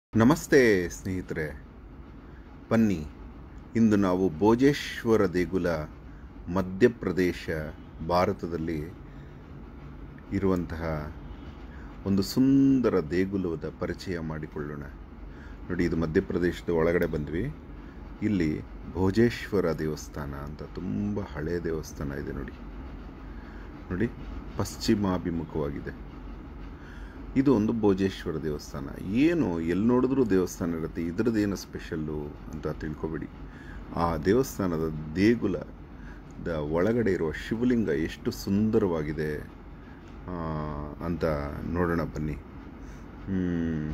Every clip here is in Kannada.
ನಮಸ್ತೆ ಸ್ನೇಹಿತರೆ ಬನ್ನಿ ಇಂದು ನಾವು ಭೋಜೇಶ್ವರ ದೇಗುಲ ಮಧ್ಯಪ್ರದೇಶ ಭಾರತದಲ್ಲಿ ಇರುವಂತಹ ಒಂದು ಸುಂದರ ದೇಗುಲದ ಪರಿಚಯ ಮಾಡಿಕೊಳ್ಳೋಣ ನೋಡಿ ಇದು ಮಧ್ಯಪ್ರದೇಶದ ಒಳಗಡೆ ಬಂದ್ವಿ ಇಲ್ಲಿ ಭೋಜೇಶ್ವರ ದೇವಸ್ಥಾನ ಅಂತ ತುಂಬ ಹಳೆಯ ದೇವಸ್ಥಾನ ಇದೆ ನೋಡಿ ನೋಡಿ ಪಶ್ಚಿಮಾಭಿಮುಖವಾಗಿದೆ ಇದು ಒಂದು ಭೋಜೇಶ್ವರ ದೇವಸ್ಥಾನ ಏನು ಎಲ್ಲಿ ನೋಡಿದ್ರೂ ದೇವಸ್ಥಾನ ಇರುತ್ತೆ ಇದ್ರದ್ದೇನು ಸ್ಪೆಷಲ್ಲು ಅಂತ ತಿಳ್ಕೊಬೇಡಿ ಆ ದೇವಸ್ಥಾನದ ದೇಗುಲದ ಒಳಗಡೆ ಇರುವ ಶಿವಲಿಂಗ ಎಷ್ಟು ಸುಂದರವಾಗಿದೆ ಆ, ಅಂತ ನೋಡೋಣ ಬನ್ನಿ ಹ್ಮ್.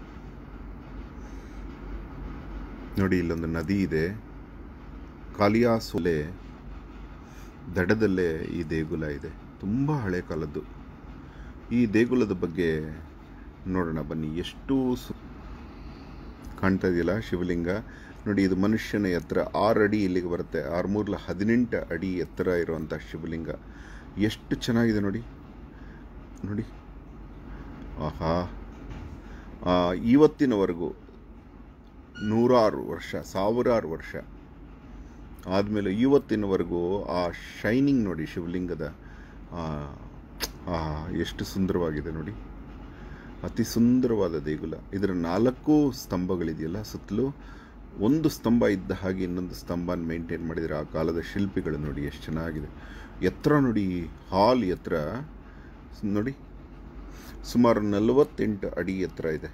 ನೋಡಿ ಇಲ್ಲೊಂದು ನದಿ ಇದೆ ಕಾಲಿಯಾಸೊಲೆ ದಡದಲ್ಲೇ ಈ ದೇಗುಲ ಇದೆ ತುಂಬ ಹಳೆ ಕಾಲದ್ದು ಈ ದೇಗುಲದ ಬಗ್ಗೆ ನೋಡೋಣ ಬನ್ನಿ ಎಷ್ಟು ಸು ಕಾಣ್ತಾ ಇದೆಯಲ್ಲ ಶಿವಲಿಂಗ ನೋಡಿ ಇದು ಮನುಷ್ಯನ ಎತ್ತರ ಆರು ಅಡಿ ಇಲ್ಲಿಗೆ ಬರುತ್ತೆ ಆರು ಮೂರ್ಲ ಹದಿನೆಂಟು ಅಡಿ ಎತ್ತರ ಇರುವಂಥ ಶಿವಲಿಂಗ ಎಷ್ಟು ಚೆನ್ನಾಗಿದೆ ನೋಡಿ ನೋಡಿ ಆಹಾ ಆ, ಇವತ್ತಿನವರೆಗೂ ನೂರಾರು ವರ್ಷ ಸಾವಿರಾರು ವರ್ಷ ಆದಮೇಲೆ ಇವತ್ತಿನವರೆಗೂ ಆ ಶೈನಿಂಗ್ ನೋಡಿ ಶಿವಲಿಂಗದ ಆ, ಆ, ಎಷ್ಟು ಸುಂದರವಾಗಿದೆ ನೋಡಿ ಅತಿ ಸುಂದರವಾದ ದೇಗುಲ ಇದರ ನಾಲ್ಕು ಸ್ತಂಭಗಳಿದೆಯಲ್ಲ ಸುತ್ತಲೂ ಒಂದು ಸ್ತಂಭ ಇದ್ದ ಹಾಗೆ ಇನ್ನೊಂದು ಸ್ತಂಭನ ಮೇಂಟೈನ್ ಮಾಡಿದರೆ ಆ ಕಾಲದ ಶಿಲ್ಪಿಗಳು ನೋಡಿ ಎಷ್ಟು ಚೆನ್ನಾಗಿದೆ ಎತ್ತರ ನೋಡಿ ಹಾಲ್ ಎತ್ತರ ನೋಡಿ ಸುಮಾರು ನಲವತ್ತೆಂಟು ಅಡಿ ಎತ್ತರ ಇದೆ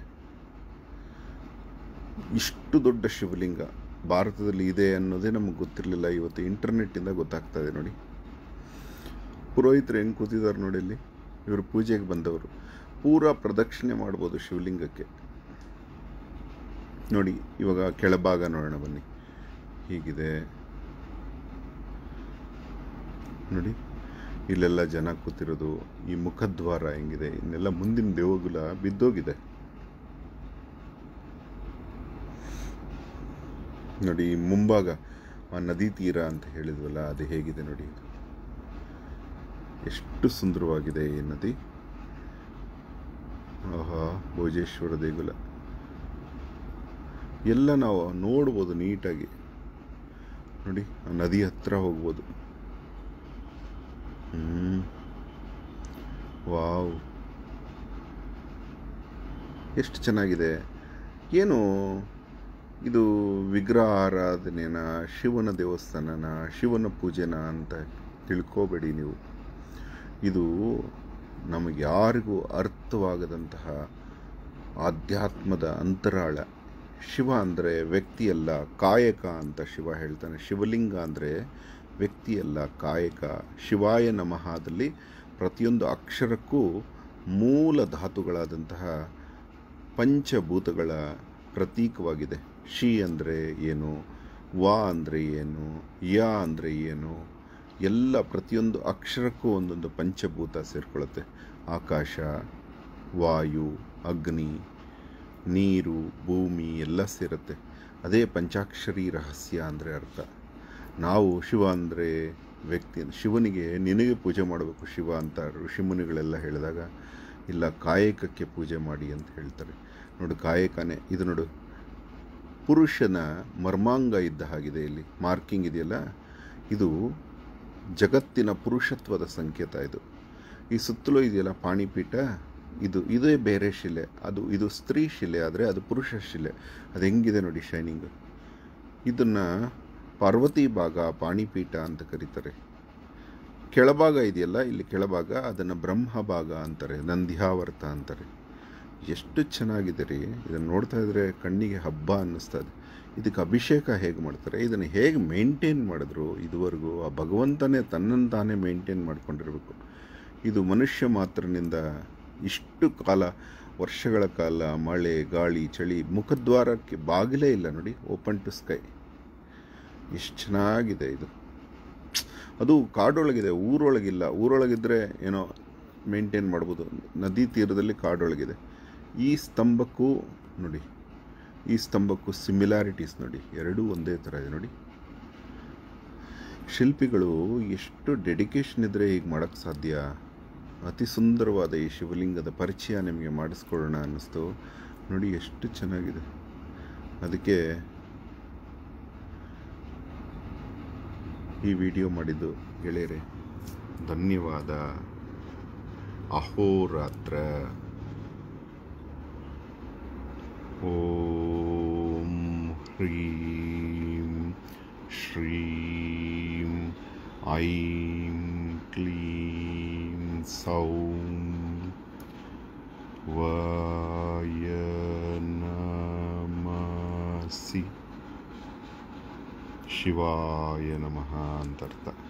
ಇಷ್ಟು ದೊಡ್ಡ ಶಿವಲಿಂಗ ಭಾರತದಲ್ಲಿ ಇದೆ ಅನ್ನೋದೇ ನಮಗೆ ಗೊತ್ತಿರಲಿಲ್ಲ ಇವತ್ತು ಇಂಟರ್ನೆಟ್ಟಿಂದ ಗೊತ್ತಾಗ್ತಾ ಇದೆ ನೋಡಿ ಪುರೋಹಿತರು ಹೆಂಗೆ ಕೂತಿದ್ದಾರೆ ನೋಡಿ ಇಲ್ಲಿ ಇವರು ಪೂಜೆಗೆ ಬಂದವರು ಪೂರ ಪ್ರದಕ್ಷಿಣೆ ಮಾಡ್ಬೋದು ಶಿವಲಿಂಗಕ್ಕೆ ನೋಡಿ ಇವಾಗ ಕೆಳಭಾಗ ನೋಡೋಣ ಬನ್ನಿ ಹೀಗಿದೆ ನೋಡಿ ಇಲ್ಲೆಲ್ಲ ಜನ ಕೂತಿರೋದು ಈ ಮುಖದ್ವಾರ ಹೆಂಗಿದೆ ಇನ್ನೆಲ್ಲ ಮುಂದಿನ ದೇವಗುಲ ಬಿದ್ದೋಗಿದೆ ನೋಡಿ ಈ ಮುಂಭಾಗ ಆ ನದಿ ತೀರ ಅಂತ ಹೇಳಿದ್ವಲ್ಲ ಅದು ಹೇಗಿದೆ ನೋಡಿ ಇದು ಎಷ್ಟು ಸುಂದರವಾಗಿದೆ ಈ ನದಿ ಆಹಾ ಭೋಜೇಶ್ವರ ದೇಗುಲ ಎಲ್ಲ ನಾವು ನೋಡ್ಬೋದು ನೀಟಾಗಿ ನೋಡಿ ಆ ನದಿ ಹತ್ರ ಹೋಗ್ಬೋದು ಹ್ಮ್ ವಾವ್ ಎಷ್ಟು ಚೆನ್ನಾಗಿದೆ ಏನು ಇದು ವಿಗ್ರಹ ಆರಾಧನೆನ ಶಿವನ ದೇವಸ್ಥಾನನ ಶಿವನ ಪೂಜೆನ ಅಂತ ತಿಳ್ಕೋಬೇಡಿ ನೀವು ಇದು ನಮಗೆ ಯಾರಿಗೂ ಅರ್ಥವಾಗದಂತಹ ಆಧ್ಯಾತ್ಮದ ಅಂತರಾಳ ಶಿವ ಅಂದರೆ ವ್ಯಕ್ತಿಯಲ್ಲ ಕಾಯಕ ಅಂತ ಶಿವ ಹೇಳ್ತಾನೆ ಶಿವಲಿಂಗ ಅಂದರೆ ವ್ಯಕ್ತಿಯಲ್ಲ ಕಾಯಕ ಶಿವಾಯ ನಮಃದಲ್ಲಿ ಪ್ರತಿಯೊಂದು ಅಕ್ಷರಕ್ಕೂ ಮೂಲ ಧಾತುಗಳಾದಂತಹ ಪಂಚಭೂತಗಳ ಪ್ರತೀಕವಾಗಿದೆ ಶಿ ಅಂದರೆ ಏನು ವಾ ಅಂದರೆ ಏನು ಯ ಅಂದರೆ ಏನು ಎಲ್ಲ ಪ್ರತಿಯೊಂದು ಅಕ್ಷರಕ್ಕೂ ಒಂದೊಂದು ಪಂಚಭೂತ ಸೇರಿಕೊಳ್ಳುತ್ತೆ ಆಕಾಶ ವಾಯು ಅಗ್ನಿ ನೀರು ಭೂಮಿ ಎಲ್ಲ ಸೇರುತ್ತೆ ಅದೇ ಪಂಚಾಕ್ಷರಿ ರಹಸ್ಯ ಅಂದರೆ ಅರ್ಥ ನಾವು ಶಿವ ಅಂದರೆ ವ್ಯಕ್ತಿ ಶಿವನಿಗೆ ನಿನಗೆ ಪೂಜೆ ಮಾಡಬೇಕು ಶಿವ ಅಂತ ಋಷಿಮುನಿಗಳೆಲ್ಲ ಹೇಳಿದಾಗ ಇಲ್ಲ ಕಾಯಕಕ್ಕೆ ಪೂಜೆ ಮಾಡಿ ಅಂತ ಹೇಳ್ತಾರೆ ನೋಡು ಕಾಯಕನೇ ಇದು ನೋಡು ಪುರುಷನ ಮರ್ಮಾಂಗ ಇದ್ದ ಹಾಗಿದೆ ಇಲ್ಲಿ ಮಾರ್ಕಿಂಗ್ ಇದೆಯಲ್ಲ ಇದು ಜಗತ್ತಿನ ಪುರುಷತ್ವದ ಸಂಕೇತ ಇದು ಈ ಸುತ್ತಲೂ ಇದೆಯಲ್ಲ ಪಾಣಿಪೀಠ ಇದು ಇದೇ ಬೇರೆ ಶಿಲೆ ಅದು ಇದು ಸ್ತ್ರೀ ಶಿಲೆ ಆದರೆ ಅದು ಪುರುಷ ಶಿಲೆ ಅದು ಹೆಂಗಿದೆ ನೋಡಿ ಶೈನಿಂಗ್ ಇದನ್ನು ಪಾರ್ವತಿ ಭಾಗ ಪಾಣಿಪೀಠ ಅಂತ ಕರೀತಾರೆ ಕೆಳಭಾಗ ಇದೆಯಲ್ಲ ಇಲ್ಲಿ ಕೆಳಭಾಗ ಅದನ್ನು ಬ್ರಹ್ಮ ಭಾಗ ಅಂತಾರೆ ನಂದ್ಯಾವರ್ತ ಅಂತಾರೆ ಎಷ್ಟು ಚೆನ್ನಾಗಿದೆ ರೀ ಇದನ್ನು ನೋಡ್ತಾ ಇದ್ರೆ ಕಣ್ಣಿಗೆ ಹಬ್ಬ ಅನ್ನಿಸ್ತಾ ಇದೆ ಇದಕ್ಕೆ ಅಭಿಷೇಕ ಹೇಗೆ ಮಾಡ್ತಾರೆ ಇದನ್ನು ಹೇಗೆ ಮೇಂಟೈನ್ ಮಾಡಿದ್ರು ಇದುವರೆಗೂ ಆ ಭಗವಂತನೇ ತನ್ನನ್ನು ತಾನೇ ಮೇಂಟೈನ್ ಮಾಡ್ಕೊಂಡಿರಬೇಕು ಇದು ಮನುಷ್ಯ ಮಾತ್ರನಿಂದ ಇಷ್ಟು ಕಾಲ ವರ್ಷಗಳ ಕಾಲ ಮಳೆ ಗಾಳಿ ಚಳಿ ಮುಖದ್ವಾರಕ್ಕೆ ಬಾಗಿಲೇ ಇಲ್ಲ ನೋಡಿ ಓಪನ್ ಟು ಸ್ಕೈ ಎಷ್ಟು ಚೆನ್ನಾಗಿದೆ ಇದು ಅದು ಕಾಡೊಳಗಿದೆ ಊರೊಳಗಿಲ್ಲ ಊರೊಳಗಿದ್ರೆ ಏನೋ ಮೇಂಟೈನ್ ಮಾಡ್ಬೋದು ನದಿ ತೀರದಲ್ಲಿ ಕಾಡೊಳಗಿದೆ ಈ ಸ್ತಂಭಕ್ಕೂ ನೋಡಿ ಈ ಸ್ತಂಭಕ್ಕೂ ಸಿಮಿಲಾರಿಟೀಸ್ ನೋಡಿ ಎರಡೂ ಒಂದೇ ಥರ ಇದೆ ನೋಡಿ ಶಿಲ್ಪಿಗಳು ಎಷ್ಟು ಡೆಡಿಕೇಶನ್ ಇದ್ದರೆ ಹೀಗೆ ಮಾಡೋಕ್ಕೆ ಸಾಧ್ಯ ಅತಿ ಸುಂದರವಾದ ಈ ಶಿವಲಿಂಗದ ಪರಿಚಯ ನಿಮಗೆ ಮಾಡಿಸ್ಕೊಳ್ಳೋಣ ಅನ್ನಿಸ್ತು ನೋಡಿ ಎಷ್ಟು ಚೆನ್ನಾಗಿದೆ ಅದಕ್ಕೆ ಈ ವಿಡಿಯೋ ಮಾಡಿದ್ದು ಗೆಳೆಯರೆ ಧನ್ಯವಾದ ಅಹೋರಾತ್ರ ಓಂ ಹ್ರೀಂ ಶ್ರೀಂ ಐಂ ಕ್ಲೀಂ ಸೌಂ ವಾಯ ನಮಸಿ ಶಿವಾಯ ನಮಃ ಅಂತರ್ಥ